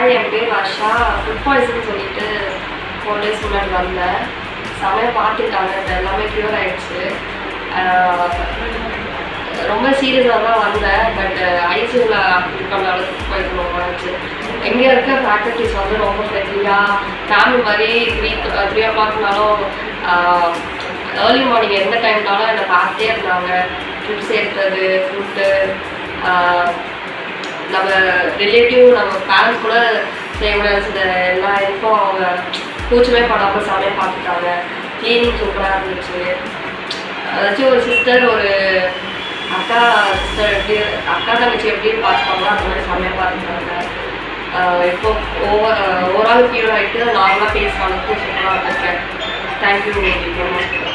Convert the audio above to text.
hi என் பேர் Varsha food poison சொல்லிட்டு ஃபோர் டேஸ் முன்னாடி வந்தேன் செமையாக பார்த்துட்டாங்க இப்போ எல்லாமே க்யூர் ஆயிடுச்சு ஆஹ் ரொம்ப சீரியஸாக தான் வந்தேன் பட் ஐசியூவில் அட்மிட் பண்ண அளவுக்கு போயிட்டு ரொம்ப ஆச்சு எங்கே இருக்க ஃபேக்கல்ட்டிஸ் வந்து ரொம்ப ஃப்ரெண்ட்லியாக ஃபேமிலி மாதிரி த்ரீ த்ரீ ஓ கிளாக்னாலும் ஏர்லி மார்னிங் எந்த டைம்னாலும் என்னை பார்த்தே இருந்தாங்க ட்ரிப்ஸ் எடுத்தது ஃபுட்டு நம்ம ரிலேட்டிவ் நம்ம பேரண்ட்ஸ் கூட செய்ய முடியாத சில எல்லா இதுக்கும் அவங்க கூச்சமே படாமல் செமையாக பார்த்துட்டாங்க க்ளீனிங் சூப்பராக இருந்துச்சு அதாச்சும் ஒரு சிஸ்டர் ஒரு அக்கா சிஸ்டர் எப்படி அக்கா தங்கச்சி எப்படி பார்த்துப்பாங்களோ அந்த மாதிரி செம்மையாக பார்த்துட்டாங்க ஆஹ் இப்போ ஓவர் ஓவரால் க்யூர் ஆகிட்டு நார்மலாக பேசுகிற அளவுக்கு சூப்பராக இருக்கேன் தேங்க்யூ